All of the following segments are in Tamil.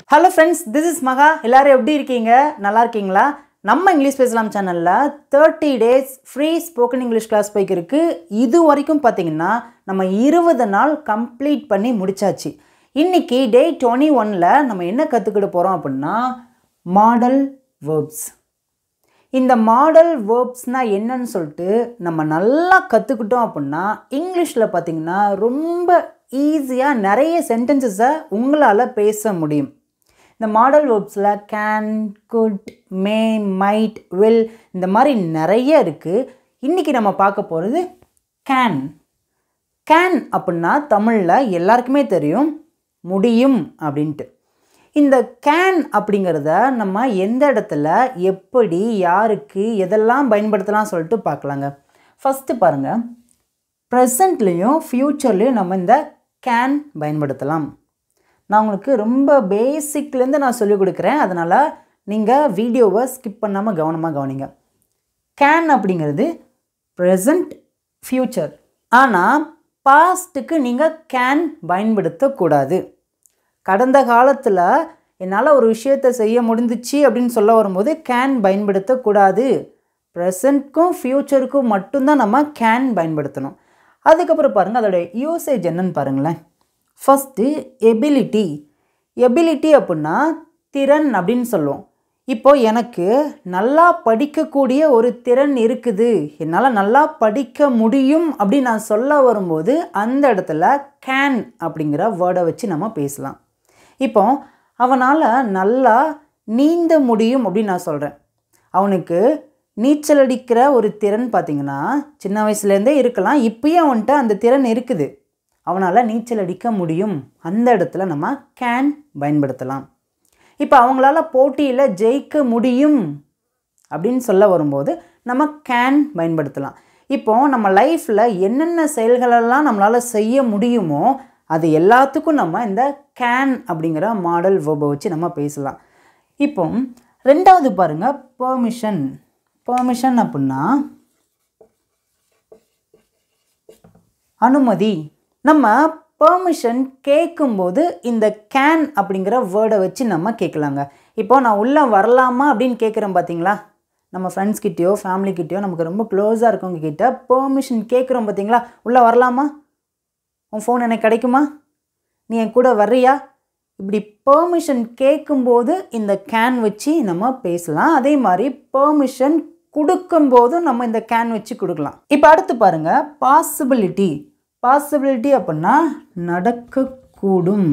ஹலோ ஃப்ரெண்ட்ஸ் திஸ் இஸ் மகா எல்லாரும் எப்படி இருக்கீங்க நல்லா இருக்கீங்களா நம்ம இங்கிலீஷ் பேசலாம் சேனலில் thirty days free spoken English class போய்க்கு இருக்கு இது வரைக்கும் பார்த்தீங்கன்னா நம்ம இருபது நாள் கம்ப்ளீட் பண்ணி முடிச்சாச்சு இன்னைக்கு டே டுவெண்ட்டி ஒனில் நம்ம என்ன கற்றுக்கிட போகிறோம் அப்படின்னா மாடல் வேர்ப்ஸ் இந்த மாடல் வேர்ப்ஸ்னால் என்னன்னு சொல்லிட்டு நம்ம நல்லா கற்றுக்கிட்டோம் அப்படின்னா இங்கிலீஷில் பார்த்தீங்கன்னா ரொம்ப ஈஸியாக நிறைய சென்டென்சஸை உங்களால் பேச முடியும் இந்த மாடல் வேர்ப்ஸில் can could may might will இந்த மாதிரி நிறைய இருக்குது இன்றைக்கி நம்ம பார்க்க போகிறது கேன் கேன் அப்படின்னா தமிழில் எல்லாருக்குமே தெரியும் முடியும் அப்படின்ட்டு இந்த கேன் அப்படிங்கிறத நம்ம எந்த இடத்துல எப்படி யாருக்கு எதெல்லாம் பயன்படுத்தலாம் சொல்லிட்டு பார்க்கலாங்க ஃபஸ்ட்டு பாருங்கள் ப்ரெசண்ட்லேயும் ஃப்யூச்சர்லேயும் நம்ம இந்த கேன் பயன்படுத்தலாம் நான் உங்களுக்கு ரொம்ப பேசிக்லேருந்து நான் சொல்லிக் கொடுக்குறேன் அதனால் நீங்கள் வீடியோவை ஸ்கிப் பண்ணாமல் கவனமாக கவனிங்க கேன் அப்படிங்கிறது ப்ரெசண்ட் ஃப்யூச்சர் ஆனால் பாஸ்ட்டுக்கு நீங்கள் கேன் பயன்படுத்தக்கூடாது கடந்த காலத்தில் என்னால் ஒரு விஷயத்தை செய்ய முடிஞ்சிச்சு அப்படின்னு சொல்ல வரும்போது கேன் பயன்படுத்தக்கூடாது ப்ரெசண்ட்க்கும் ஃப்யூச்சருக்கும் மட்டும்தான் நம்ம கேன் பயன்படுத்தணும் அதுக்கப்புறம் பாருங்கள் அதோடைய யூசேஜ் என்னன்னு பாருங்களேன் ஃபஸ்ட்டு எபிலிட்டி எபிலிட்டி அப்படின்னா திறன் அப்படின்னு சொல்லுவோம் இப்போ எனக்கு நல்லா படிக்கக்கூடிய ஒரு திறன் இருக்குது என்னால் நல்லா படிக்க முடியும் அப்படின்னு நான் சொல்ல வரும்போது அந்த இடத்துல கேன் அப்படிங்கிற வேர்டை வச்சு நம்ம பேசலாம் இப்போ அவனால் நல்லா நீந்த முடியும் அப்படின்னு நான் சொல்கிறேன் அவனுக்கு நீச்சல் அடிக்கிற ஒரு திறன் பார்த்திங்கன்னா சின்ன வயசுலேருந்தே இருக்கலாம் இப்பயும் அவன்கிட்ட அந்த திறன் இருக்குது அவனால் நீச்சல் அடிக்க முடியும் அந்த இடத்துல நம்ம கேன் பயன்படுத்தலாம் இப்போ அவங்களால போட்டியில் ஜெயிக்க முடியும் அப்படின்னு சொல்ல வரும்போது நம்ம கேன் பயன்படுத்தலாம் இப்போ நம்ம லைஃப்பில் என்னென்ன செயல்களெல்லாம் நம்மளால் செய்ய முடியுமோ அது எல்லாத்துக்கும் நம்ம இந்த கேன் அப்படிங்கிற மாடல் வேர்பை வச்சு நம்ம பேசலாம் இப்போ ரெண்டாவது பாருங்கள் பெர்மிஷன் பெர்மிஷன் அப்படின்னா அனுமதி நம்ம பெர்மிஷன் கேட்கும்போது இந்த கேன் அப்படிங்கிற வேர்டை வச்சு நம்ம கேட்கலாங்க இப்போ நான் உள்ளே வரலாமா அப்படின்னு கேட்குறேன் பார்த்தீங்களா நம்ம ஃப்ரெண்ட்ஸ் கிட்டேயோ ஃபேமிலிக்கிட்டேயோ நமக்கு ரொம்ப க்ளோஸாக இருக்கவங்க கிட்ட பெர்மிஷன் கேட்குறோம் பார்த்தீங்களா உள்ளே வரலாமா உன் ஃபோன் எனக்கு கிடைக்குமா நீ என் கூட வர்றியா இப்படி பெர்மிஷன் கேட்கும்போது இந்த கேன் வச்சு நம்ம பேசலாம் அதே மாதிரி பெர்மிஷன் கொடுக்கும்போதும் நம்ம இந்த கேன் வச்சு கொடுக்கலாம் இப்போ அடுத்து பாருங்கள் பாசிபிலிட்டி பாசிபிலிட்டி அப்படின்னா நடக்கக்கூடும்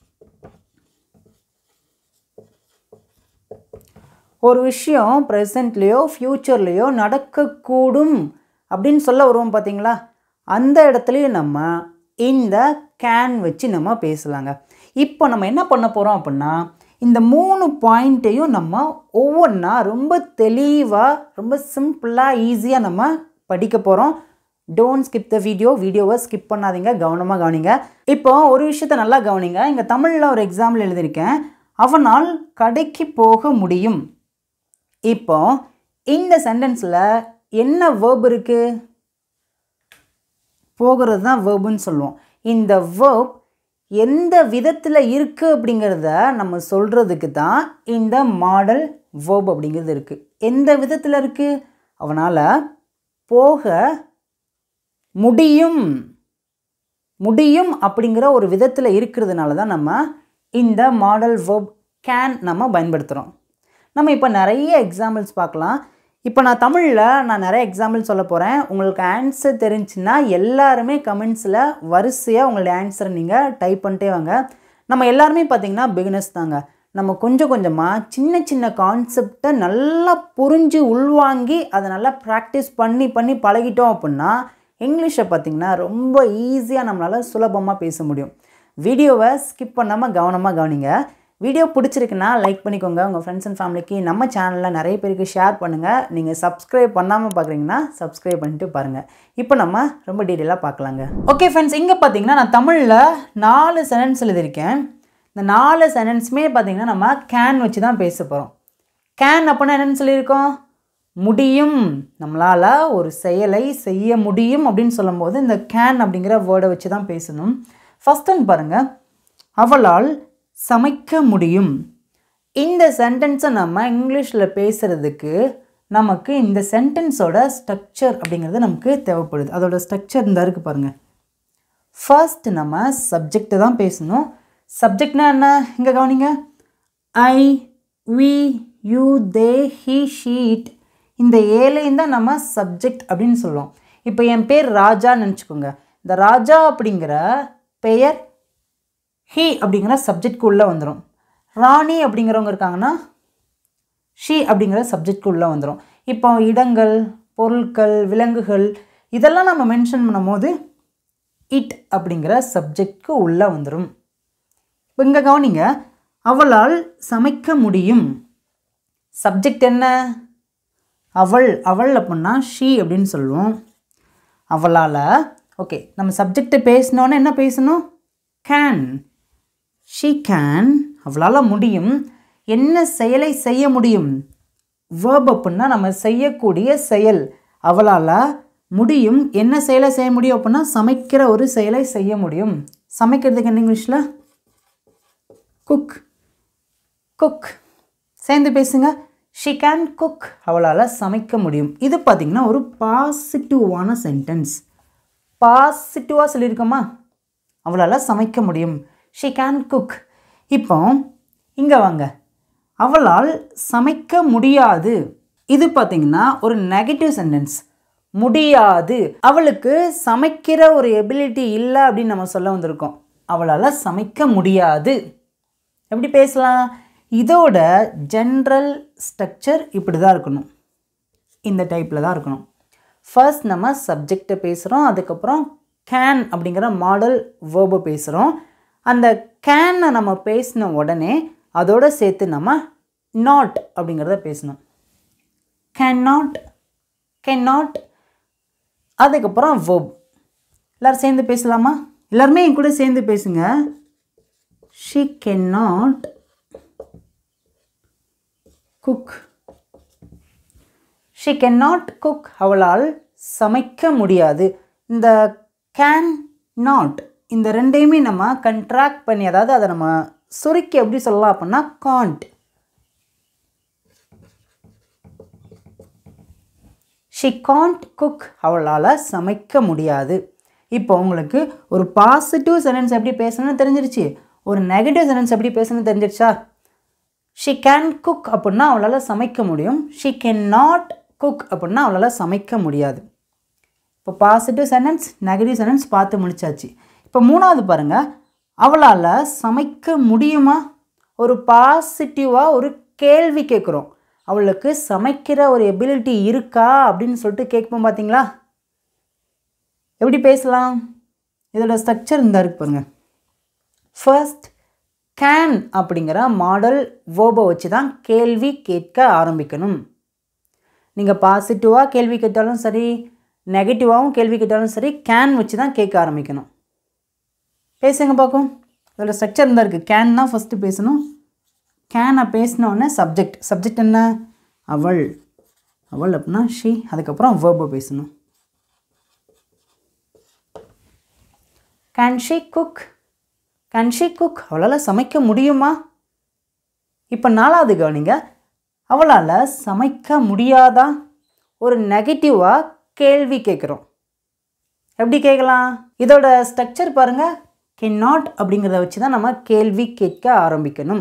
ஒரு விஷயம் ப்ரெசண்ட்லேயோ ஃப்யூச்சர்லேயோ நடக்கக்கூடும் அப்படின்னு சொல்ல வருவோம் பார்த்தீங்களா அந்த இடத்துலையும் நம்ம இந்த கேன் வச்சு நம்ம பேசலாங்க இப்போ நம்ம என்ன பண்ண போகிறோம் அப்படின்னா இந்த மூணு பாயிண்ட்டையும் நம்ம ஒவ்வொன்றா ரொம்ப தெளிவாக ரொம்ப சிம்பிளாக ஈஸியாக நம்ம படிக்க போகிறோம் டோன்ட் ஸ்கிப் த வீடியோ வீடியோவை ஸ்கிப் பண்ணாதீங்க கவனமாக கவனிங்க இப்போ ஒரு விஷயத்த நல்லா கவனிங்க இங்கே தமிழில் ஒரு எக்ஸாம்பிள் எழுதியிருக்கேன் அவனால் கடைக்கு போக முடியும் இப்போ இந்த சென்டென்ஸில் என்ன வேர்ப் இருக்குது போகிறது தான் வேர்புன்னு சொல்லுவோம் இந்த வேர்ப் எந்த விதத்தில் இருக்குது அப்படிங்கிறத நம்ம சொல்கிறதுக்கு தான் இந்த மாடல் வேர்ப் அப்படிங்கிறது இருக்குது எந்த விதத்தில் இருக்குது அவனால் போக முடியும் முடியும் அப்படிங்கிற ஒரு விதத்தில் இருக்கிறதுனால தான் நம்ம இந்த மாடல் வேர்ப் கேன் நம்ம பயன்படுத்துகிறோம் நம்ம இப்போ நிறைய எக்ஸாம்பிள்ஸ் பார்க்கலாம் இப்போ நான் தமிழில் நான் நிறைய எக்ஸாம்பிள் சொல்ல போகிறேன் உங்களுக்கு ஆன்சர் தெரிஞ்சுன்னா எல்லாருமே கமெண்ட்ஸில் வரிசையாக உங்களுடைய ஆன்சரை நீங்கள் டைப் பண்ணிட்டே வாங்க நம்ம எல்லாருமே பார்த்திங்கன்னா பிகினர்ஸ் தாங்க நம்ம கொஞ்சம் கொஞ்சமாக சின்ன சின்ன கான்செப்டை நல்லா புரிஞ்சு உள்வாங்கி அதை நல்லா ப்ராக்டிஸ் பண்ணி பண்ணி பழகிட்டோம் அப்படின்னா இங்கிலீஷை பார்த்திங்கன்னா ரொம்ப ஈஸியாக நம்மளால் சுலபமாக பேச முடியும் வீடியோவை ஸ்கிப் பண்ணாமல் கவனமாக கவனிங்க வீடியோ பிடிச்சிருக்குன்னா லைக் பண்ணிக்கோங்க உங்கள் ஃப்ரெண்ட்ஸ் அண்ட் ஃபேமிலிக்கு நம்ம சேனலில் நிறைய பேருக்கு ஷேர் பண்ணுங்கள் நீங்கள் சப்ஸ்கிரைப் பண்ணாமல் பார்க்குறீங்கன்னா சப்ஸ்கிரைப் பண்ணிட்டு பாருங்கள் இப்போ நம்ம ரொம்ப டீட்டெயிலாக பார்க்கலாங்க ஓகே ஃப்ரெண்ட்ஸ் இங்கே பார்த்தீங்கன்னா நான் தமிழில் நாலு சென்டென்ஸ் எழுதியிருக்கேன் இந்த நாலு சென்டென்ஸுமே பார்த்தீங்கன்னா நம்ம கேன் வச்சு தான் பேச போகிறோம் கேன் அப்படின்னா என்னென்னு சொல்லியிருக்கோம் முடியும் நம்மளால் ஒரு செயலை செய்ய முடியும் அப்படின்னு சொல்லும்போது இந்த கேன் அப்படிங்கிற வேர்டை வச்சு தான் பேசணும் ஃபஸ்ட் ஒன் பாருங்கள் அவளால் சமைக்க முடியும் இந்த சென்டென்ஸை நம்ம இங்கிலீஷில் பேசுகிறதுக்கு நமக்கு இந்த சென்டென்ஸோட ஸ்ட்ரக்சர் அப்படிங்கிறது நமக்கு தேவைப்படுது அதோட ஸ்ட்ரக்சர் இந்த இருக்கு பாருங்கள் ஃபர்ஸ்ட் நம்ம சப்ஜெக்டை தான் பேசணும் சப்ஜெக்ட்னா என்ன இங்கே கவனிங்க I we you they he she it இந்த ஏழையும் தான் நம்ம சப்ஜெக்ட் அப்படின்னு சொல்லுவோம் இப்போ என் பேர் ராஜான்னு நினச்சிக்கோங்க இந்த ராஜா அப்படிங்கிற பெயர் ஹீ அப்படிங்கிற சப்ஜெக்ட்க்கு உள்ளே வந்துடும் ராணி அப்படிங்கிறவங்க இருக்காங்கன்னா ஷீ அப்படிங்கிற சப்ஜெக்ட்க்கு உள்ளே வந்துடும் இப்போ இடங்கள் பொருட்கள் விலங்குகள் இதெல்லாம் நம்ம மென்ஷன் பண்ணும்போது இட் அப்படிங்கிற சப்ஜெக்ட்க்கு உள்ளே வந்துடும் இப்போ இங்கே கவனிங்க அவளால் சமைக்க முடியும் சப்ஜெக்ட் என்ன அவள் அவள் அப்படின்னா ஷீ அப்படின்னு சொல்லுவோம் அவளால் ஓகே நம்ம சப்ஜெக்டை பேசினோன்னே என்ன பேசணும் கேன் ஷீ கேன் அவளால் முடியும் என்ன செயலை செய்ய முடியும் வேர்ப் அப்படின்னா நம்ம செய்யக்கூடிய செயல் அவளால் முடியும் என்ன செயலை செய்ய முடியும் அப்படின்னா சமைக்கிற ஒரு செயலை செய்ய முடியும் சமைக்கிறதுக்கு என்ன இங்கிலீஷில் குக் குக் சேர்ந்து பேசுங்க ஷி கேன் குக் அவளால் சமைக்க முடியும் இது பார்த்திங்கன்னா ஒரு பாசிட்டிவான சென்டென்ஸ் பாசிட்டிவாக சொல்லியிருக்கோமா அவளால் சமைக்க முடியும் ஷி கேன் குக் இப்போ இங்கே வாங்க அவளால் சமைக்க முடியாது இது பார்த்திங்கன்னா ஒரு நெகட்டிவ் சென்டென்ஸ் முடியாது அவளுக்கு சமைக்கிற ஒரு எபிலிட்டி இல்லை அப்படின்னு நம்ம சொல்ல வந்திருக்கோம் அவளால் சமைக்க முடியாது எப்படி பேசலாம் இதோட ஜென்ரல் ஸ்ட்ரக்சர் இப்படி தான் இருக்கணும் இந்த டைப்பில் தான் இருக்கணும் ஃபர்ஸ்ட் நம்ம சப்ஜெக்டை பேசுகிறோம் அதுக்கப்புறம் கேன் அப்படிங்கிற மாடல் வேர்பை பேசுகிறோம் அந்த கேனை நம்ம பேசின உடனே அதோட சேர்த்து நம்ம நாட் அப்படிங்கிறத பேசணும் கேன் நாட் கேன் நாட் அதுக்கப்புறம் வேர்ப் எல்லோரும் சேர்ந்து பேசலாமா எல்லாருமே என் கூட சேர்ந்து பேசுங்க she can not cook she can not cook அவளால் சமைக்க முடியாது இந்த கேன் நாட் இந்த ரெண்டையுமே நம்ம கண்ட்ராக்ட் பண்ணி அதாவது அதை நம்ம சுருக்கி எப்படி சொல்லலாம் அப்படின்னா காண்ட் ஷி காண்ட் குக் அவளால் சமைக்க முடியாது இப்போ உங்களுக்கு ஒரு பாசிட்டிவ் சென்டென்ஸ் எப்படி பேசணும்னு தெரிஞ்சிருச்சு ஒரு நெகட்டிவ் சென்டென்ஸ் எப்படி பேசணும்னு தெரிஞ்சிருச்சா ஷி கேன் குக் அப்படின்னா அவளால் சமைக்க முடியும் ஷி கேன் நாட் குக் அப்படின்னா அவளால் சமைக்க முடியாது இப்போ பாசிட்டிவ் சென்டென்ஸ் நெகட்டிவ் சென்டென்ஸ் பார்த்து முடிச்சாச்சு இப்போ மூணாவது பாருங்கள் அவளால் சமைக்க முடியுமா ஒரு பாசிட்டிவாக ஒரு கேள்வி கேட்குறோம் அவளுக்கு சமைக்கிற ஒரு எபிலிட்டி இருக்கா அப்படின்னு சொல்லிட்டு கேட்போம் பார்த்தீங்களா எப்படி பேசலாம் இதோட ஸ்ட்ரக்சர் இந்த இருக்கு பாருங்க ஃபர்ஸ்ட் கேன் அப்படிங்கிற மாடல் வேர்பை வச்சு தான் கேள்வி கேட்க ஆரம்பிக்கணும் நீங்கள் பாசிட்டிவாக கேள்வி கேட்டாலும் சரி நெகட்டிவாகவும் கேள்வி கேட்டாலும் சரி கேன் வச்சு தான் கேட்க ஆரம்பிக்கணும் பேசுங்க பார்க்கும் இதோட ஸ்ட்ரக்சர் இருந்தால் இருக்குது கேன் தான் ஃபஸ்ட்டு பேசணும் கேனை பேசினோடனே சப்ஜெக்ட் சப்ஜெக்ட் என்ன அவள் அவள் அப்படின்னா ஷி அதுக்கப்புறம் வேர்பை பேசணும் can she cook can she cook அவளால் சமைக்க முடியுமா இப்போ நாலாவது கவனிங்க அவளால் சமைக்க முடியாதா ஒரு நெகட்டிவாக கேள்வி கேட்குறோம் எப்படி கேட்கலாம் இதோட ஸ்ட்ரக்சர் பாருங்கள் கேன் நாட் அப்படிங்கிறத வச்சு தான் நம்ம கேள்வி கேட்க ஆரம்பிக்கணும்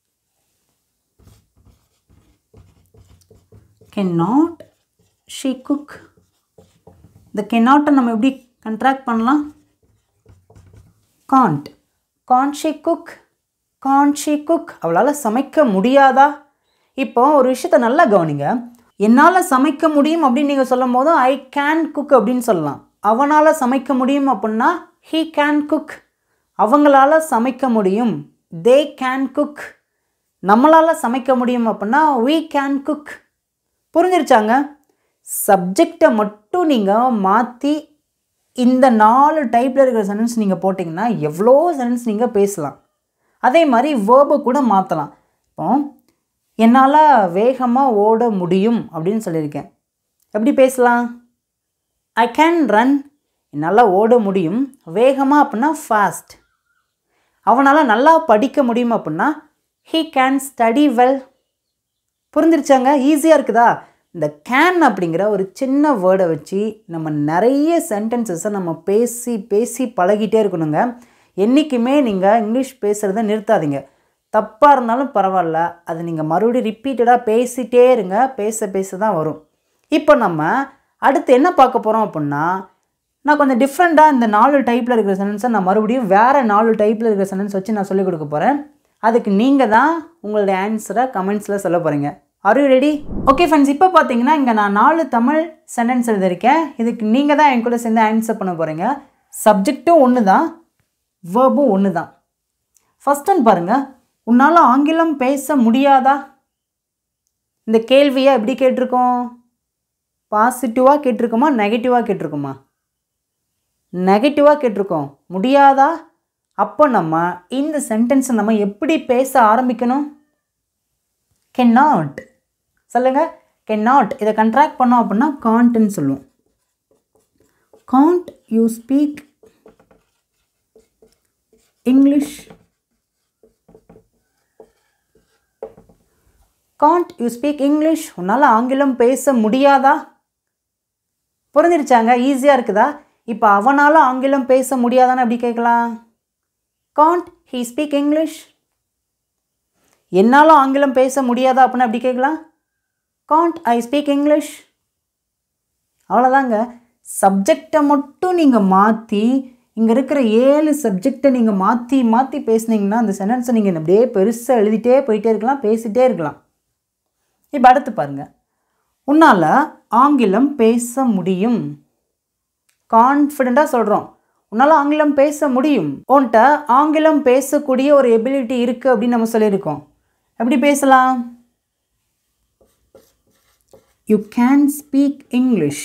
கேன் நாட் ஷீ குக் இந்த கேன் நாட்டை நம்ம எப்படி கண்ட்ராக்ட் பண்ணலாம் can't can't she cook can't she cook அவளால் சமைக்க முடியாதா இப்போ ஒரு விஷயத்த நல்லா கவனிங்க என்னால் சமைக்க முடியும் அப்படின்னு நீங்கள் சொல்லும் போது ஐ கேன் குக் அப்படின்னு சொல்லலாம் அவனால் சமைக்க முடியும் அப்படின்னா ஹீ கேன் குக் அவங்களால சமைக்க முடியும் தே கேன் குக் நம்மளால் சமைக்க முடியும் அப்படின்னா we கேன் குக் புரிஞ்சிருச்சாங்க சப்ஜெக்டை மட்டும் நீங்கள் மாற்றி இந்த நாலு டைப்பில் இருக்கிற சென்டென்ஸ் நீங்கள் போட்டிங்கன்னா எவ்வளோ சென்டென்ஸ் நீங்கள் பேசலாம் அதே மாதிரி வேர்பை கூட மாற்றலாம் இப்போ என்னால் வேகமாக ஓட முடியும் அப்படின்னு சொல்லியிருக்கேன் எப்படி பேசலாம் ஐ கேன் ரன் என்னால் ஓட முடியும் வேகமாக அப்படின்னா ஃபாஸ்ட் அவனால் நல்லா படிக்க முடியும் அப்படின்னா ஹீ கேன் ஸ்டடி வெல் புரிஞ்சிருச்சாங்க ஈஸியாக இருக்குதா இந்த கேன் அப்படிங்கிற ஒரு சின்ன வேர்டை வச்சு நம்ம நிறைய சென்டென்சஸை நம்ம பேசி பேசி பழகிட்டே இருக்கணுங்க என்றைக்குமே நீங்கள் இங்கிலீஷ் பேசுகிறத நிறுத்தாதீங்க தப்பாக இருந்தாலும் பரவாயில்ல அது நீங்கள் மறுபடியும் ரிப்பீட்டடாக பேசிகிட்டே இருங்க பேச பேச தான் வரும் இப்போ நம்ம அடுத்து என்ன பார்க்க போகிறோம் அப்படின்னா நான் கொஞ்சம் டிஃப்ரெண்ட்டாக இந்த நாலு டைப்பில் இருக்கிற சென்டென்ஸை நான் மறுபடியும் வேறு நாலு டைப்பில் இருக்கிற சென்டென்ஸ் வச்சு நான் சொல்லிக் கொடுக்க போகிறேன் அதுக்கு நீங்கள் தான் உங்களுடைய ஆன்சரை கமெண்ட்ஸில் சொல்ல போகிறீங்க are you ready okay friends இப்போ பார்த்தீங்கன்னா இங்கே நான் நாலு தமிழ் சென்டென்ஸ் எழுதியிருக்கேன் இதுக்கு நீங்கள் தான் என் கூட சேர்ந்து ஆன்சர் பண்ண போகிறீங்க சப்ஜெக்ட்டும் ஒன்று தான் வேர்பும் ஒன்று தான் ஃபஸ்ட் ஒன் பாருங்கள் உன்னால் ஆங்கிலம் பேச முடியாதா இந்த கேள்வியை எப்படி கேட்டிருக்கோம் பாசிட்டிவாக கேட்டிருக்கோமா நெகட்டிவாக கேட்டிருக்கோமா நெகட்டிவாக கேட்டிருக்கோம் முடியாதா அப்போ நம்ம இந்த சென்டென்ஸை நம்ம எப்படி பேச ஆரம்பிக்கணும் கேன் நாட் சொல்லுங்க கேன் நாட் இதை கண்ட்ராக்ட் பண்ணோம் அப்படின்னா காண்ட்னு சொல்லுவோம் can't you speak English can't you speak English உன்னால் ஆங்கிலம் பேச முடியாதா புரிஞ்சிருச்சாங்க ஈஸியாக இருக்குதா இப்போ அவனால் ஆங்கிலம் பேச முடியாதான்னு எப்படி கேட்கலாம் காண்ட் ஹீ ஸ்பீக் இங்கிலீஷ் என்னால் ஆங்கிலம் பேச முடியாதா அப்படின்னு எப்படி கேட்கலாம் காண்ட் ஐ ஸ்பீக் இங்கிலீஷ் அவ்வளோதாங்க சப்ஜெக்டை மட்டும் நீங்கள் மாற்றி இங்கே இருக்கிற ஏழு சப்ஜெக்டை நீங்கள் மாற்றி மாற்றி பேசுனீங்கன்னா அந்த சென்டென்ஸை நீங்கள் அப்படியே பெருசாக எழுதிட்டே போயிட்டே இருக்கலாம் பேசிகிட்டே இருக்கலாம் இப்போ அடுத்து பாருங்கள் உன்னால் ஆங்கிலம் பேச முடியும் கான்ஃபிடெண்ட்டாக சொல்கிறோம் உன்னால் ஆங்கிலம் பேச முடியும் உன்கிட்ட ஆங்கிலம் பேசக்கூடிய ஒரு எபிலிட்டி இருக்குது அப்படின்னு நம்ம சொல்லியிருக்கோம் எப்படி பேசலாம் you can speak English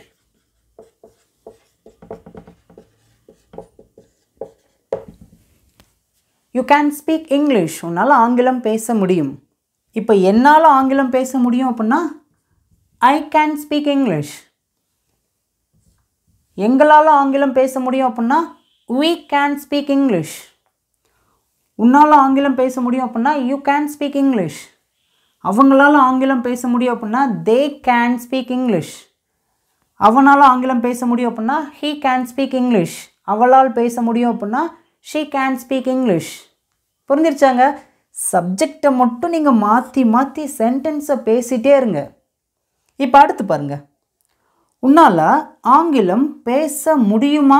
you can speak English உன்னால் ஆங்கிலம் பேச முடியும் இப்போ என்னால் ஆங்கிலம் பேச முடியும் அப்படின்னா ஐ கேன் ஸ்பீக் இங்கிலீஷ் எங்களால் ஆங்கிலம் பேச முடியும் அப்படின்னா we கேன் ஸ்பீக் இங்கிலீஷ் உன்னால் ஆங்கிலம் பேச முடியும் அப்படின்னா யூ கேன் ஸ்பீக் இங்கிலீஷ் அவங்களால ஆங்கிலம் பேச முடியும் அப்படின்னா தே கேன் ஸ்பீக் இங்கிலீஷ் அவனால் ஆங்கிலம் பேச முடியும் அப்படின்னா ஹீ கேன் ஸ்பீக் இங்கிலீஷ் அவளால் பேச முடியும் அப்படின்னா ஷீ கேன் ஸ்பீக் இங்கிலீஷ் புரிஞ்சிருச்சாங்க சப்ஜெக்டை மட்டும் நீங்கள் மாற்றி மாற்றி சென்டென்ஸை பேசிகிட்டே இருங்க இப்போ அடுத்து பாருங்கள் உன்னால் ஆங்கிலம் பேச முடியுமா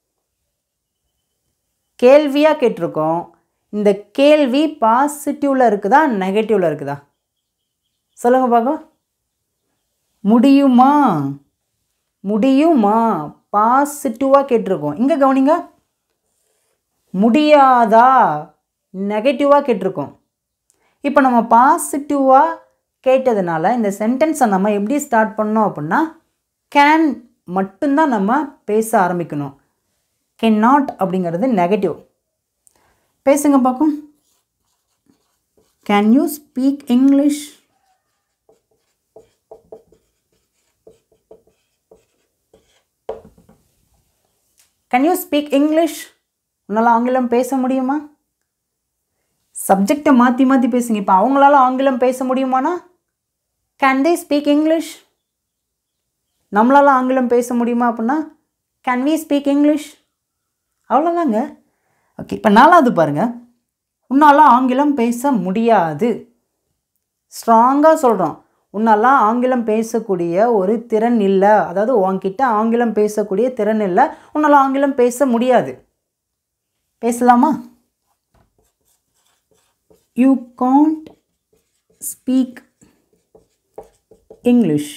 கேள்வியாக கேட்டிருக்கோம் இந்த கேள்வி பாசிட்டிவில் இருக்குதா நெகட்டிவில் இருக்குதா சொல்லுங்க பார்க்கலாம் முடியுமா முடியுமா பாசிட்டிவாக கேட்டிருக்கோம் இங்கே கவனிங்க முடியாதா நெகட்டிவாக கேட்டிருக்கோம் இப்போ நம்ம பாசிட்டிவாக கேட்டதுனால இந்த சென்டென்ஸை நம்ம எப்படி ஸ்டார்ட் பண்ணோம் அப்படின்னா கேன் மட்டும்தான் நம்ம பேச ஆரம்பிக்கணும் கேன் நாட் அப்படிங்கிறது நெகட்டிவ் பேசுங்க பார்க்கும் can you speak English can you speak English உன்னால் ஆங்கிலம் பேச முடியுமா சப்ஜெக்டை மாற்றி மாற்றி பேசுங்க இப்போ அவங்களால ஆங்கிலம் பேச முடியுமானா கேன் தே ஸ்பீக் இங்கிலீஷ் நம்மளால் ஆங்கிலம் பேச முடியுமா அப்படின்னா கேன் வி ஸ்பீக் இங்கிலீஷ் அவ்வளோதாங்க ஓகே இப்போ நாலாவது பாருங்கள் உன்னால் ஆங்கிலம் பேச முடியாது ஸ்ட்ராங்காக சொல்கிறோம் உன்னால் ஆங்கிலம் பேசக்கூடிய ஒரு திறன் இல்லை அதாவது உன்கிட்ட ஆங்கிலம் பேசக்கூடிய திறன் இல்லை உன்னால் ஆங்கிலம் பேச முடியாது பேசலாமா you can't speak English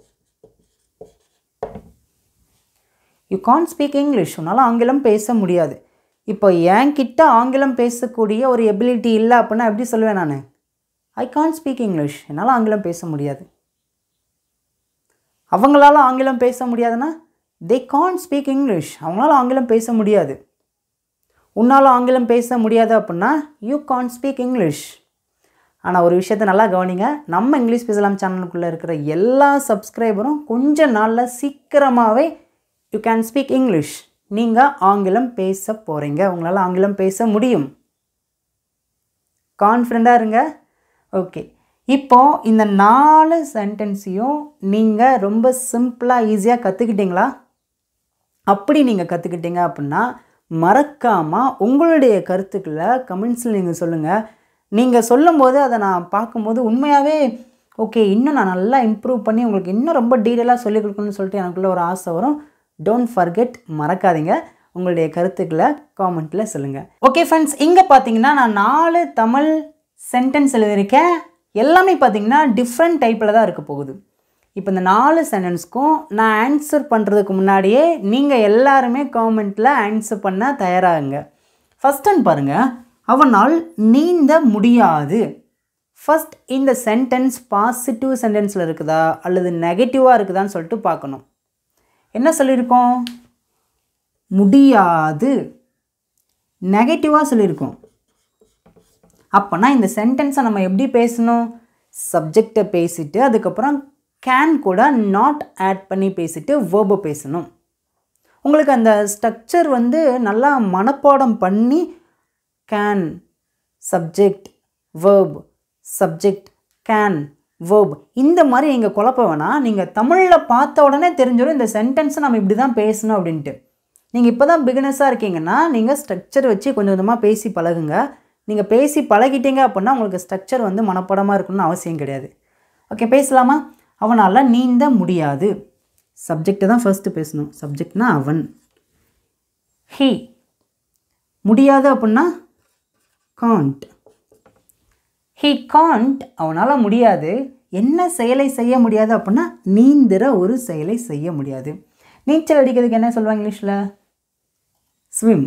you can't speak English உன்னால் ஆங்கிலம் பேச முடியாது இப்போ என்கிட்ட ஆங்கிலம் பேசக்கூடிய ஒரு எபிலிட்டி இல்லை அப்படின்னா எப்படி சொல்லுவேன் நான் ஐ கான் ஸ்பீக் இங்கிலீஷ் என்னால் ஆங்கிலம் பேச முடியாது அவங்களால ஆங்கிலம் பேச முடியாதுன்னா தே கான் ஸ்பீக் இங்கிலீஷ் அவங்களால ஆங்கிலம் பேச முடியாது உன்னால் ஆங்கிலம் பேச முடியாது அப்படின்னா யூ கான் ஸ்பீக் இங்கிலீஷ் ஆனால் ஒரு விஷயத்தை நல்லா கவனிங்க நம்ம இங்கிலீஷ் பேசலாம் சேனலுக்குள்ளே இருக்கிற எல்லா சப்ஸ்கிரைபரும் கொஞ்ச நாளில் சீக்கிரமாகவே யூ கேன் ஸ்பீக் இங்கிலீஷ் நீங்கள் ஆங்கிலம் பேச போகிறீங்க உங்களால் ஆங்கிலம் பேச முடியும் கான்ஃபிடண்ட்டாக இருங்க ஓகே இப்போ இந்த நாலு சென்டென்ஸையும் நீங்கள் ரொம்ப சிம்பிளாக ஈஸியாக கற்றுக்கிட்டீங்களா அப்படி நீங்கள் கற்றுக்கிட்டீங்க அப்படின்னா மறக்காமல் உங்களுடைய கருத்துக்களை கமெண்ட்ஸில் நீங்கள் சொல்லுங்கள் நீங்கள் சொல்லும்போது அதை நான் பார்க்கும்போது உண்மையாகவே ஓகே இன்னும் நான் நல்லா இம்ப்ரூவ் பண்ணி உங்களுக்கு இன்னும் ரொம்ப டீட்டெயிலாக சொல்லிக் கொடுக்கணும்னு சொல்லிட்டு எனக்குள்ள ஒரு ஆசை வரும் டோன்ட் ஃபர்கெட் மறக்காதீங்க உங்களுடைய கருத்துக்களை காமெண்ட்டில் சொல்லுங்கள் ஓகே ஃப்ரெண்ட்ஸ் இங்கே பார்த்தீங்கன்னா நான் நாலு தமிழ் சென்டென்ஸ் எழுதியிருக்கேன் எல்லாமே பார்த்தீங்கன்னா டிஃப்ரெண்ட் டைப்பில் தான் இருக்க போகுது இப்போ இந்த நாலு சென்டென்ஸ்க்கும் நான் ஆன்சர் பண்ணுறதுக்கு முன்னாடியே நீங்கள் எல்லாருமே காமெண்ட்டில் ஆன்சர் பண்ண தயாராகுங்க ஃபஸ்ட் ஒன் பாருங்கள் அவனால் நீந்த முடியாது ஃபஸ்ட் இந்த சென்டென்ஸ் பாசிட்டிவ் சென்டென்ஸில் இருக்குதா அல்லது நெகட்டிவாக இருக்குதான்னு சொல்லிட்டு பார்க்கணும் என்ன சொல்லியிருக்கோம் முடியாது நெகட்டிவாக சொல்லியிருக்கோம் அப்போனா இந்த சென்டென்ஸை நம்ம எப்படி பேசணும் சப்ஜெக்டை பேசிட்டு அதுக்கப்புறம் கேன் கூட நாட் ஆட் பண்ணி பேசிட்டு வேர்பை பேசணும் உங்களுக்கு அந்த ஸ்ட்ரக்சர் வந்து நல்லா மனப்பாடம் பண்ணி can subject verb subject can verb இந்த மாதிரி நீங்கள் குழப்ப வேணாம் நீங்கள் தமிழில் பார்த்த உடனே தெரிஞ்சிடும் இந்த சென்டென்ஸை நம்ம இப்படி தான் பேசணும் அப்படின்ட்டு நீங்கள் இப்போ தான் பிகினஸாக இருக்கீங்கன்னா நீங்கள் ஸ்ட்ரக்சர் வச்சு கொஞ்சம் கொஞ்சமாக பேசி பழகுங்க நீங்கள் பேசி பழகிட்டீங்க அப்படின்னா உங்களுக்கு ஸ்ட்ரக்சர் வந்து மனப்பாடமாக இருக்கணும்னு அவசியம் கிடையாது ஓகே பேசலாமா அவனால் நீந்த முடியாது சப்ஜெக்டை தான் ஃபர்ஸ்ட்டு பேசணும் சப்ஜெக்ட்னா அவன் ஹி முடியாது அப்படின்னா காண்ட் ஹி காண்ட் அவனால் முடியாது என்ன செயலை செய்ய முடியாது அப்படின்னா நீந்திர ஒரு செயலை செய்ய முடியாது நீச்சல் அடிக்கிறதுக்கு என்ன சொல்லுவாங்க இங்கிலீஷில் ஸ்விம்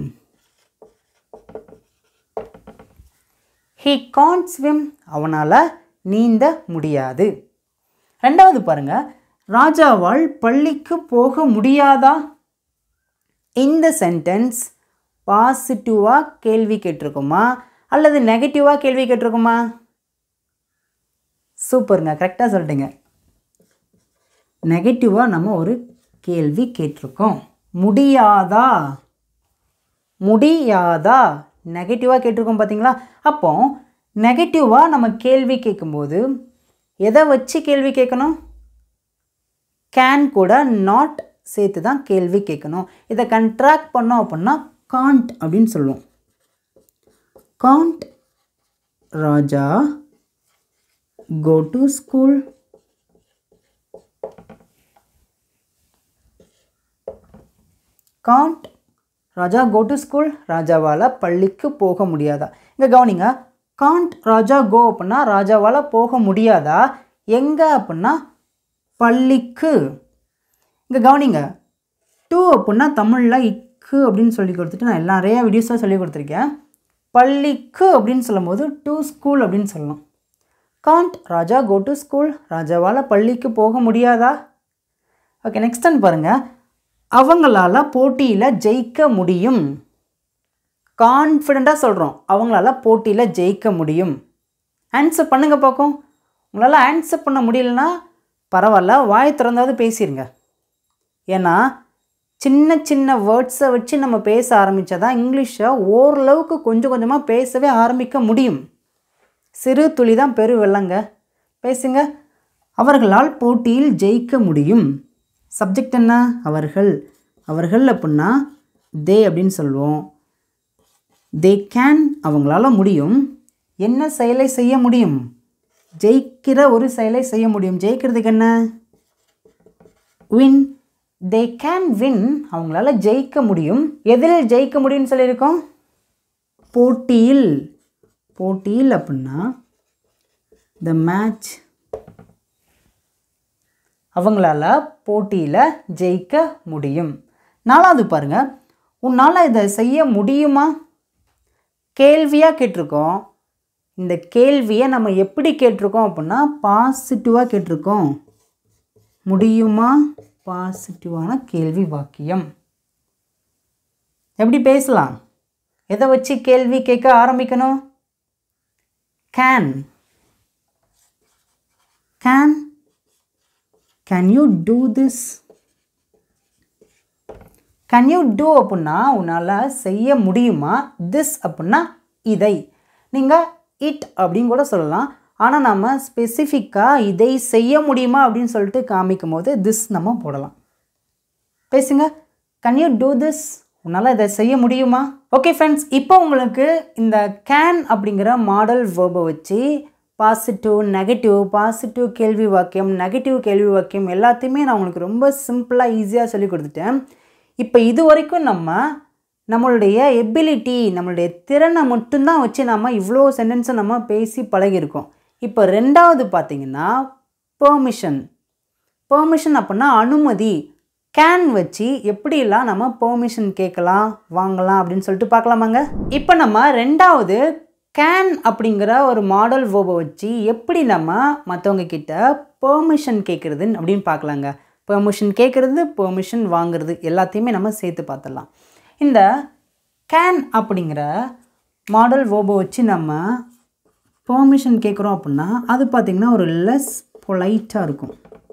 ஹி காண்ட் ஸ்விம் அவனால் நீந்த முடியாது ரெண்டாவது பாருங்க ராஜாவால் பள்ளிக்கு போக முடியாதா இந்த சென்டென்ஸ் பாசிட்டிவாக கேள்வி கேட்டிருக்குமா அல்லது நெகட்டிவாக கேள்வி கேட்டிருக்குமா சூப்பருங்க கரெக்டாக சொல்லிட்டீங்க நெகட்டிவாக நம்ம ஒரு கேள்வி கேட்டிருக்கோம் முடியாதா முடியாதா நெகட்டிவாக கேட்டிருக்கோம் பார்த்தீங்களா அப்போ நெகட்டிவாக நம்ம கேள்வி கேட்கும்போது எதை வச்சு கேள்வி கேட்கணும் கேன் கூட நாட் சேர்த்து தான் கேள்வி கேட்கணும் இதை கண்ட்ராக்ட் பண்ணோம் அப்படின்னா காண்ட் அப்படின்னு சொல்லுவோம் can't Raja go to school can't Raja go to school ராஜாவால் பள்ளிக்கு போக முடியாதா இங்கே கவனிங்க காண்ட் ராஜா கோ அப்படின்னா ராஜாவால் போக முடியாதா எங்கே அப்படின்னா பள்ளிக்கு இங்கே கவனிங்க டூ அப்படின்னா தமிழில் இக்கு அப்படின்னு சொல்லி கொடுத்துட்டு நான் எல்லாம் நிறையா வீடியோஸாக சொல்லி கொடுத்துருக்கேன் பள்ளிக்கு அப்படின்னு சொல்லும்போது டு ஸ்கூல் அப்படின்னு சொல்லணும் can't Raja go to school ராஜாவால் பள்ளிக்கு போக முடியாதா ஓகே நெக்ஸ்ட் ஒன் பாருங்கள் அவங்களால போட்டியில் ஜெயிக்க முடியும் கான்ஃபிடெண்ட்டாக சொல்கிறோம் அவங்களால போட்டியில் ஜெயிக்க முடியும் ஆன்சர் பண்ணுங்க பார்க்கும் உங்களால் ஆன்சர் பண்ண முடியலன்னா பரவாயில்ல வாய் திறந்தாவது பேசிடுங்க ஏன்னா சின்ன சின்ன வேர்ட்ஸை வச்சு நம்ம பேச ஆரம்பித்தா தான் இங்கிலீஷை ஓரளவுக்கு கொஞ்சம் கொஞ்சமாக பேசவே ஆரம்பிக்க முடியும் சிறு துளி தான் பெரு வெள்ளங்க பேசுங்க அவர்களால் போட்டியில் ஜெயிக்க முடியும் சப்ஜெக்ட் என்ன அவர்கள் அவர்கள் அப்படின்னா தே அப்படின்னு சொல்லுவோம் தே கேன் அவங்களால முடியும் என்ன செயலை செய்ய முடியும் ஜெயிக்கிற ஒரு செயலை செய்ய முடியும் ஜெயிக்கிறதுக்கு என்ன வின் தே கேன் வின் அவங்களால ஜெயிக்க முடியும் எதில் ஜெயிக்க முடியும்னு சொல்லியிருக்கோம் போட்டியில் போட்டியில் அப்படின்னா த மேட்ச் அவங்களால போட்டியில் ஜெயிக்க முடியும் நாலாவது பாருங்க உன்னால் இதை செய்ய முடியுமா கேள்வியாக கேட்டிருக்கோம் இந்த கேள்வியை நம்ம எப்படி கேட்டிருக்கோம் அப்படின்னா பாசிட்டிவாக கேட்டிருக்கோம் முடியுமா பாசிட்டிவான கேள்வி வாக்கியம் எப்படி பேசலாம் எதை வச்சு கேள்வி கேட்க ஆரம்பிக்கணும் can can can you do this can you do அப்படின்னா உன்னால் செய்ய முடியுமா திஸ் அப்படின்னா இதை நீங்கள் இட் அப்படின்னு கூட சொல்லலாம் ஆனால் நம்ம ஸ்பெசிஃபிக்காக இதை செய்ய முடியுமா அப்படின்னு சொல்லிட்டு காமிக்கும் போது திஸ் நம்ம போடலாம் பேசுங்க கேன் யூ டூ திஸ் உன்னால் இதை செய்ய முடியுமா ஓகே ஃப்ரெண்ட்ஸ் இப்போ உங்களுக்கு இந்த கேன் அப்படிங்கிற மாடல் வேர்பை வச்சு பாசிட்டிவ் நெகட்டிவ் பாசிட்டிவ் கேள்வி வாக்கியம் நெகட்டிவ் கேள்வி வாக்கியம் எல்லாத்தையுமே நான் உங்களுக்கு ரொம்ப சிம்பிளாக ஈஸியாக சொல்லி கொடுத்துட்டேன் இப்போ இது வரைக்கும் நம்ம நம்மளுடைய எபிலிட்டி நம்மளுடைய திறனை மட்டும்தான் வச்சு நம்ம இவ்வளோ சென்டென்ஸை நம்ம பேசி பழகியிருக்கோம் இப்போ ரெண்டாவது பார்த்தீங்கன்னா பெர்மிஷன் பெர்மிஷன் அப்படின்னா அனுமதி கேன் வச்சு எப்படிலாம் நம்ம பெர்மிஷன் கேட்கலாம் வாங்கலாம் அப்படின்னு சொல்லிட்டு பார்க்கலாமாங்க இப்போ நம்ம ரெண்டாவது கேன் அப்படிங்கிற ஒரு மாடல் வேர்பை வச்சு எப்படி நம்ம மற்றவங்க கிட்ட பெர்மிஷன் கேட்குறதுன்னு அப்படின்னு பார்க்கலாங்க பெர்மிஷன் கேட்குறது பெர்மிஷன் வாங்குறது எல்லாத்தையுமே நம்ம சேர்த்து பார்த்துடலாம் இந்த கேன் அப்படிங்கிற மாடல் வேர்பை வச்சு நம்ம பெர்மிஷன் கேட்குறோம் அப்படின்னா அது பார்த்திங்கன்னா ஒரு லெஸ் பொலைட்டாக இருக்கும்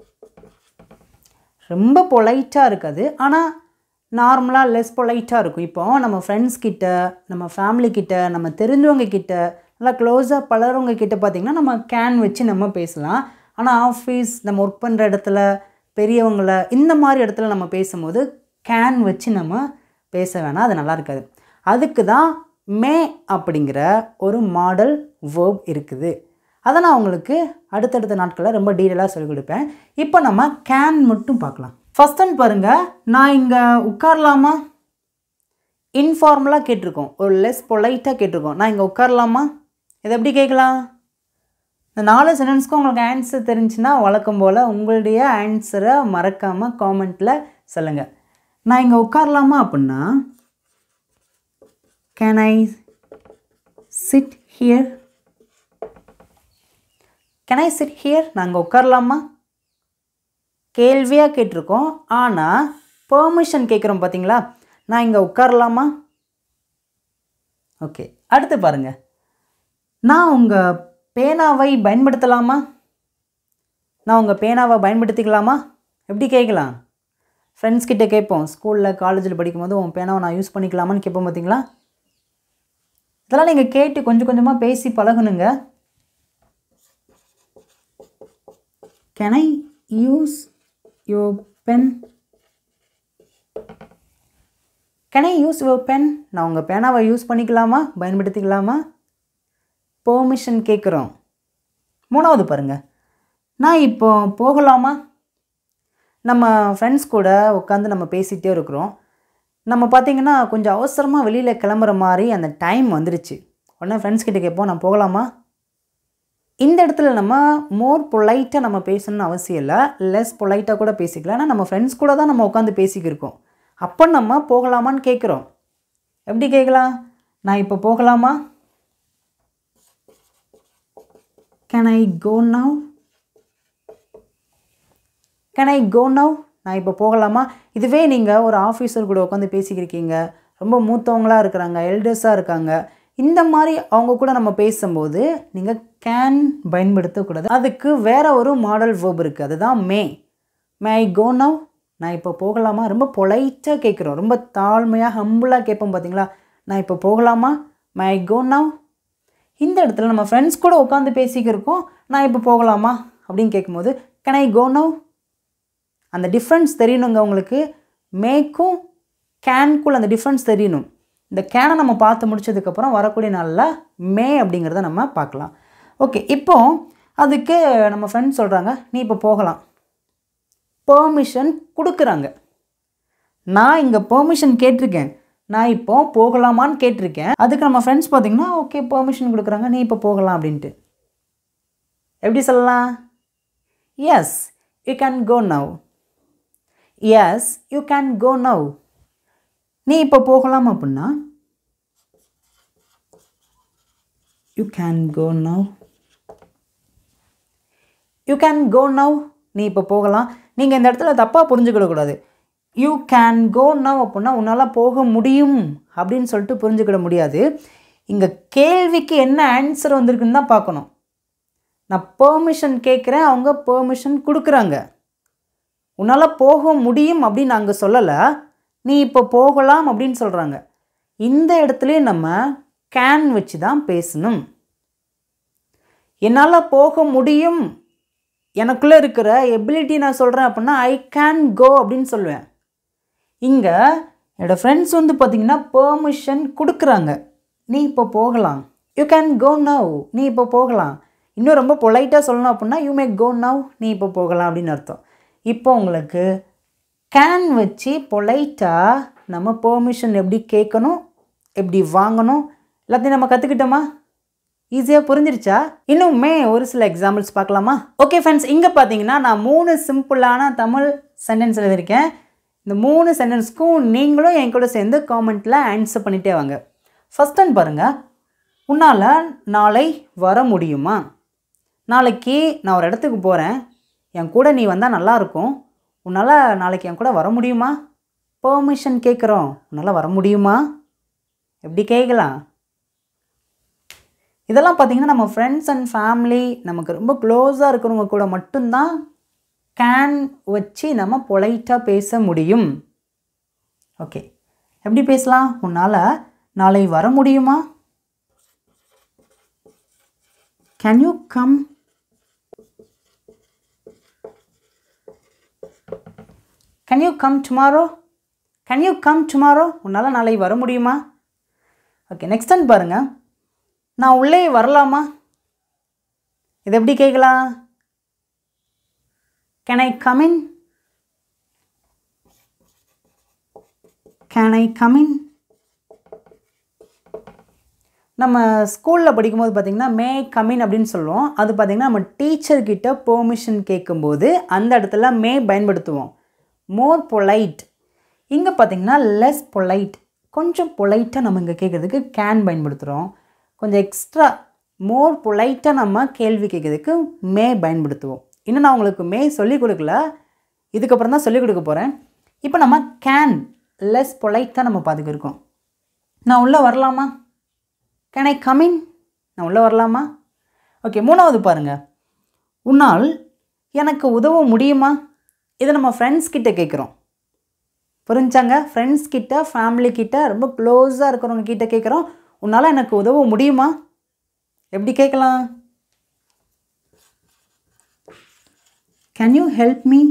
ரொம்ப பொலைட்டாக இருக்காது ஆனால் நார்மலாக லெஸ் பொலைட்டாக இருக்கும் இப்போ நம்ம ஃப்ரெண்ட்ஸ் கிட்ட நம்ம ஃபேமிலி கிட்ட நம்ம தெரிஞ்சவங்க கிட்ட நல்லா க்ளோஸாக பழகிறவங்க கிட்ட பார்த்திங்கன்னா நம்ம கேன் வச்சு நம்ம பேசலாம் ஆனால் ஆஃபீஸ் நம்ம ஒர்க் பண்ணுற இடத்துல பெரியவங்கள இந்த மாதிரி இடத்துல நம்ம பேசும்போது கேன் வச்சு நம்ம பேச வேணாம் அது நல்லா இருக்காது அதுக்கு தான் மே அப்படிங்கிற ஒரு மாடல் வேர்ப் இருக்குது அதை நான் உங்களுக்கு அடுத்தடுத்த நாட்களில் ரொம்ப டீட்டெயிலாக சொல்லிக் கொடுப்பேன் இப்போ நம்ம கேன் மட்டும் பார்க்கலாம் ஃபஸ்ட் ஒன் பாருங்கள் நான் இங்கே உட்காரலாமா இன்ஃபார்மலாக கேட்டிருக்கோம் ஒரு லெஸ் பொலைட்டாக கேட்டிருக்கோம் நான் இங்கே உட்காரலாமா இதை எப்படி கேட்கலாம் இந்த நாலு சென்டென்ஸ்க்கும் உங்களுக்கு ஆன்சர் தெரிஞ்சுன்னா வழக்கம் போல் உங்களுடைய ஆன்சரை மறக்காமல் காமெண்ட்டில் சொல்லுங்கள் நான் இங்கே உட்காரலாமா அப்படின்னா can I sit here can I sit here நாங்கள் உட்காரலாமா கேள்வியாக கேட்டிருக்கோம் ஆனால் பெர்மிஷன் கேட்குறோம் பார்த்தீங்களா நான் இங்கே உட்காரலாமா ஓகே அடுத்து பாருங்கள் நான் உங்கள் பேனாவை பயன்படுத்தலாமா நான் உங்கள் பேனாவை பயன்படுத்திக்கலாமா எப்படி கேட்கலாம் ஃப்ரெண்ட்ஸ் கிட்ட கேட்போம் ஸ்கூலில் காலேஜில் படிக்கும்போது உன் பேனாவை நான் யூஸ் பண்ணிக்கலாமான்னு கேட்போம் பார்த்தீங்களா இதெல்லாம் நீங்கள் கேட்டு கொஞ்சம் கொஞ்சமாக பேசி பழகணுங்க can I use your pen can I use your pen நான் உங்கள் பேனாவை யூஸ் பண்ணிக்கலாமா பயன்படுத்திக்கலாமா பெர்மிஷன் கேட்குறோம் மூணாவது பாருங்கள் நான் இப்போ போகலாமா நம்ம ஃப்ரெண்ட்ஸ் கூட உட்காந்து நம்ம பேசிகிட்டே இருக்கிறோம் நம்ம பார்த்திங்கன்னா கொஞ்சம் அவசரமாக வெளியில் கிளம்புற மாதிரி அந்த டைம் வந்துருச்சு உடனே ஃப்ரெண்ட்ஸ் கிட்ட கேட்போம் நான் போகலாமா இந்த இடத்துல நம்ம மோர் பொலைட்டாக நம்ம பேசணும்னு அவசியம் இல்லை லெஸ் பொலைட்டாக கூட பேசிக்கலாம் ஆனால் நம்ம ஃப்ரெண்ட்ஸ் கூட தான் நம்ம உட்காந்து பேசிக்கிருக்கோம் அப்போ நம்ம போகலாமான்னு கேட்குறோம் எப்படி கேட்கலாம் நான் இப்போ போகலாமா can I go now can I go now நான் இப்போ போகலாமா இதுவே நீங்கள் ஒரு ஆஃபீஸர் கூட உட்காந்து பேசிக்கிருக்கீங்க ரொம்ப மூத்தவங்களாக இருக்கிறாங்க எல்டர்ஸாக இருக்காங்க இந்த மாதிரி அவங்க கூட நம்ம பேசும்போது நீங்கள் கேன் பயன்படுத்தக்கூடாது அதுக்கு வேற ஒரு மாடல் வேர்ப் இருக்குது அதுதான் மே மே ஐ கோ நவ் நான் இப்போ போகலாமா ரொம்ப பொலைட்டாக கேட்குறோம் ரொம்ப தாழ்மையாக ஹம்புளாக கேட்போம் பார்த்தீங்களா நான் இப்போ போகலாமா மே ஐ கோ நவ் இந்த இடத்துல நம்ம ஃப்ரெண்ட்ஸ் கூட உட்காந்து பேசிக்கிருக்கோம் நான் இப்போ போகலாமா அப்படின்னு கேட்கும்போது கேன் ஐ கோ நவ் அந்த டிஃப்ரென்ஸ் தெரியணுங்க உங்களுக்கு மேக்கும் கேன்குள்ள அந்த டிஃப்ரென்ஸ் தெரியணும் இந்த கேனை நம்ம பார்த்து முடிச்சதுக்கப்புறம் வரக்கூடிய நாளில் மே அப்படிங்கிறத நம்ம பார்க்கலாம் ஓகே இப்போ அதுக்கு நம்ம ஃப்ரெண்ட்ஸ் சொல்கிறாங்க நீ இப்போ போகலாம் பெர்மிஷன் கொடுக்குறாங்க நான் இங்கே பெர்மிஷன் கேட்டிருக்கேன் நான் இப்போ போகலாமான்னு கேட்டிருக்கேன் அதுக்கு நம்ம ஃப்ரெண்ட்ஸ் பார்த்தீங்கன்னா ஓகே பெர்மிஷன் கொடுக்குறாங்க நீ இப்போ போகலாம் அப்படின்ட்டு எப்படி சொல்லலாம் yes you can go now yes you can go now நீ இப்போ போகலாம் அப்படின்னா you can go now you can go now நீ இப்போ போகலாம் நீங்கள் இந்த இடத்துல தப்பாக புரிஞ்சுக்கிடக்கூடாது யூ கேன் கோ நவ் அப்படின்னா உன்னால் போக முடியும் அப்படின்னு சொல்லிட்டு புரிஞ்சுக்கிட முடியாது இங்கே கேள்விக்கு என்ன ஆன்சர் வந்திருக்குன்னு தான் பார்க்கணும் நான் பெர்மிஷன் கேட்குறேன் அவங்க பெர்மிஷன் கொடுக்குறாங்க உன்னால் போக முடியும் அப்படின்னு நாங்கள் சொல்லலை நீ இப்போ போகலாம் அப்படின்னு சொல்கிறாங்க இந்த இடத்துலயே நம்ம கேன் வச்சு தான் பேசணும் என்னால் போக முடியும் எனக்குள்ளே இருக்கிற எபிலிட்டி நான் சொல்கிறேன் அப்படின்னா ஐ கேன் கோ அப்படின்னு சொல்லுவேன் இங்கே என்னோடய ஃப்ரெண்ட்ஸ் வந்து பார்த்திங்கன்னா பெர்மிஷன் கொடுக்குறாங்க நீ இப்போ போகலாம் யூ கேன் கோ நவ் நீ இப்போ போகலாம் இன்னும் ரொம்ப பொலைட்டாக சொல்லணும் அப்படின்னா யூ மே கோ நவ் நீ இப்போ போகலாம் அப்படின்னு அர்த்தம் இப்போ உங்களுக்கு கேன் வச்சு பொலைட்டாக நம்ம பெர்மிஷன் எப்படி கேட்கணும் எப்படி வாங்கணும் எல்லாத்தையும் நம்ம கற்றுக்கிட்டோமா ஈஸியாக புரிஞ்சிருச்சா இன்னுமே ஒரு சில எக்ஸாம்பிள்ஸ் பார்க்கலாமா ஓகே ஃப்ரெண்ட்ஸ் இங்கே பார்த்தீங்கன்னா நான் மூணு சிம்பிளான தமிழ் சென்டென்ஸ் எழுதியிருக்கேன் இந்த மூணு சென்டென்ஸ்க்கும் நீங்களும் என் கூட சேர்ந்து காமெண்ட்டில் ஆன்சர் பண்ணிட்டே வாங்க ஃபஸ்ட் ஒன் பாருங்கள் உன்னால் நாளை வர முடியுமா நாளைக்கு நான் ஒரு இடத்துக்கு போகிறேன் என் கூட நீ வந்தால் நல்லாயிருக்கும் உன்னால் நாளைக்கு என் கூட வர முடியுமா பெர்மிஷன் கேட்குறோம் உன்னால் வர முடியுமா எப்படி கேட்கலாம் இதெல்லாம் பார்த்திங்கன்னா நம்ம ஃப்ரெண்ட்ஸ் அண்ட் ஃபேமிலி நமக்கு ரொம்ப க்ளோஸாக இருக்கிறவங்க கூட மட்டும்தான் கேன் வச்சு நம்ம பொலைட்டாக பேச முடியும் ஓகே எப்படி பேசலாம் உன்னால் நாளை வர முடியுமா can you come can you come tomorrow can you come tomorrow உன்னால் நாளை வர முடியுமா ஓகே நெக்ஸ்ட் ஒன் பாருங்கள் நான் உள்ளே வரலாமா இது எப்படி கேட்கலாம் can I come in can I come in நம்ம ஸ்கூலில் படிக்கும்போது பார்த்திங்கன்னா மே கமின் அப்படின்னு சொல்லுவோம் அது பார்த்திங்கன்னா நம்ம டீச்சர்கிட்ட பெர்மிஷன் கேட்கும்போது அந்த இடத்துல மே பயன்படுத்துவோம் மோர் பொலைட் இங்கே பார்த்திங்கன்னா லெஸ் பொலைட் கொஞ்சம் பொலைட்டாக நம்ம இங்கே கேட்குறதுக்கு கேன் பயன்படுத்துகிறோம் கொஞ்சம் எக்ஸ்ட்ரா மோர் பொலைட்டாக நம்ம கேள்வி கேட்குறதுக்கு மே பயன்படுத்துவோம் இன்னும் நான் உங்களுக்கு மே சொல்லிக் கொடுக்கல இதுக்கப்புறம் தான் சொல்லிக் கொடுக்க போகிறேன் இப்போ நம்ம கேன் லெஸ் பொலைட் தான் நம்ம பார்த்துக்கிருக்கோம் நான் உள்ளே வரலாமா கேன் ஐ கமின் நான் உள்ளே வரலாமா ஓகே மூணாவது பாருங்கள் உன்னால் எனக்கு உதவ முடியுமா இதை நம்ம ஃப்ரெண்ட்ஸ் கிட்ட கேட்குறோம் புரிஞ்சாங்க ஃப்ரெண்ட்ஸ் கிட்ட ஃபேமிலி கிட்ட ரொம்ப க்ளோஸாக இருக்கிறவங்க கிட்ட கேட்குறோம் உன்னால் எனக்கு உதவ முடியுமா எப்படி கேட்கலாம் can you help me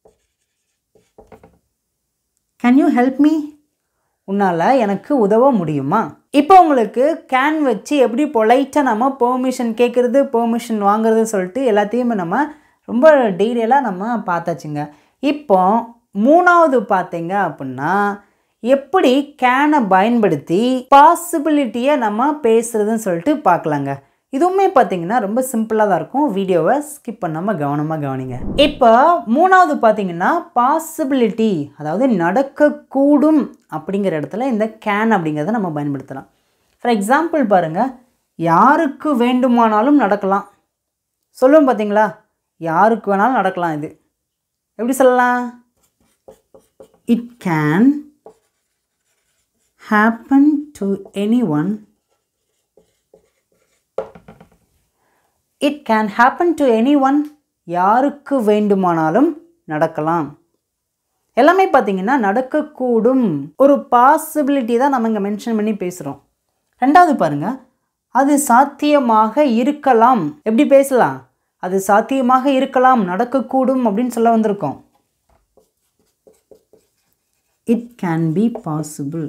can you help me உன்னால் எனக்கு உதவ முடியுமா இப்போ உங்களுக்கு கேன் வச்சு எப்படி பொலைட்டாக நம்ம பெர்மிஷன் கேட்குறது பெர்மிஷன் வாங்குறது சொல்லிட்டு எல்லாத்தையுமே நம்ம ரொம்ப டீட்டெயிலாக நம்ம பார்த்தாச்சுங்க இப்போ மூணாவது பார்த்தீங்க அப்படின்னா எப்படி கேனை பயன்படுத்தி பாசிபிலிட்டியை நம்ம பேசுகிறதுன்னு சொல்லிட்டு பார்க்கலாங்க இதுவுமே பார்த்தீங்கன்னா ரொம்ப சிம்பிளாக தான் இருக்கும் வீடியோவை ஸ்கிப் பண்ணாமல் கவனமாக கவனிங்க இப்போ மூணாவது பார்த்தீங்கன்னா பாசிபிலிட்டி அதாவது நடக்கக்கூடும் அப்படிங்கிற இடத்துல இந்த கேன் அப்படிங்கிறத நம்ம பயன்படுத்தலாம் ஃபார் எக்ஸாம்பிள் பாருங்கள் யாருக்கு வேண்டுமானாலும் நடக்கலாம் சொல்லுவோம் பார்த்தீங்களா யாருக்கு வேணாலும் நடக்கலாம் இது எப்படி சொல்லலாம் it can happen to anyone it can happen to anyone யாருக்கு வேண்டுமானாலும் நடக்கலாம் எல்லாமே பார்த்தீங்கன்னா நடக்கக்கூடும் ஒரு பாசிபிலிட்டி தான் நம்ம இங்கே மென்ஷன் பண்ணி பேசுகிறோம் ரெண்டாவது பாருங்கள் அது சாத்தியமாக இருக்கலாம் எப்படி பேசலாம் அது சாத்தியமாக இருக்கலாம் நடக்கக்கூடும் அப்படின்னு சொல்ல வந்திருக்கோம் இட் கேன் பி பாசிபிள்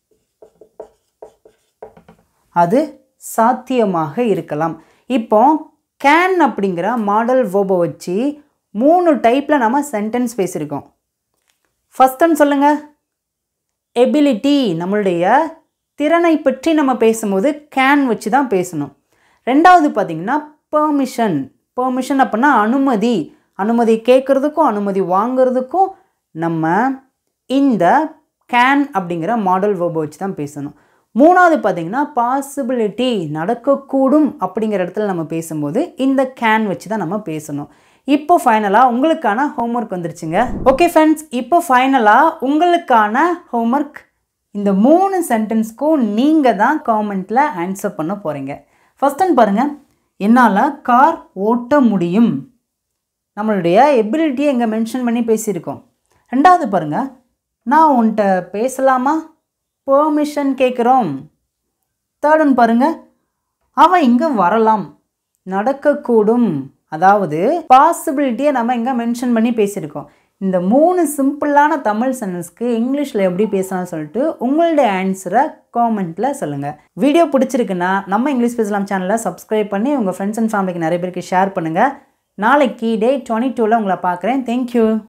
அது சாத்தியமாக இருக்கலாம் இப்போ கேன் அப்படிங்கிற மாடல் வேர்பை வச்சு மூணு டைப்பில் நம்ம சென்டென்ஸ் பேசியிருக்கோம் ஃபஸ்ட் ஒன் சொல்லுங்கள் எபிலிட்டி நம்மளுடைய திறனை பற்றி நம்ம பேசும்போது கேன் வச்சு தான் பேசணும் ரெண்டாவது பார்த்திங்கன்னா பெர்மிஷன் பெர்மிஷன் அப்படின்னா அனுமதி அனுமதி கேட்குறதுக்கும் அனுமதி வாங்குறதுக்கும் நம்ம இந்த கேன் அப்படிங்கிற மாடல் வேர்பை வச்சு தான் பேசணும் மூணாவது பார்த்தீங்கன்னா பாசிபிலிட்டி நடக்கக்கூடும் அப்படிங்கிற இடத்துல நம்ம பேசும்போது இந்த கேன் வச்சு தான் நம்ம பேசணும் இப்போ ஃபைனலாக உங்களுக்கான ஹோம்ஒர்க் வந்துருச்சுங்க ஓகே ஃப்ரெண்ட்ஸ் இப்போ ஃபைனலாக உங்களுக்கான ஹோம்ஒர்க் இந்த மூணு சென்டென்ஸ்க்கும் நீங்கள் தான் காமெண்ட்டில் ஆன்சர் பண்ண போகிறீங்க ஃபஸ்ட் ஒன் பாருங்கள் என்னால் கார் ஓட்ட முடியும் நம்மளுடைய எபிலிட்டியை இங்கே மென்ஷன் பண்ணி பேசியிருக்கோம் ரெண்டாவது பாருங்கள் நான் உன்கிட்ட பேசலாமா பெர்மிஷன் கேட்குறோம் தேர்ட் ஒன் பாருங்க அவன் இங்கே வரலாம் நடக்கக்கூடும் அதாவது பாசிபிலிட்டியை நம்ம இங்கே மென்ஷன் பண்ணி பேசியிருக்கோம் இந்த மூணு சிம்பிளான தமிழ் சென்டென்ஸ்க்கு இங்கிலீஷில் எப்படி பேசலாம்னு சொல்லிட்டு உங்களுடைய ஆன்சரை காமெண்ட்டில் சொல்லுங்கள் வீடியோ பிடிச்சிருக்குன்னா நம்ம இங்கிலீஷ் பேசலாம் சேனலை சப்ஸ்கிரைப் பண்ணி உங்கள் ஃப்ரெண்ட்ஸ் அண்ட் ஃபேமிலிக்கு நிறைய பேருக்கு ஷேர் பண்ணுங்கள் நாளைக்கு டே டுவெண்ட்டி டூவில் உங்களை பார்க்குறேன் தேங்க்யூ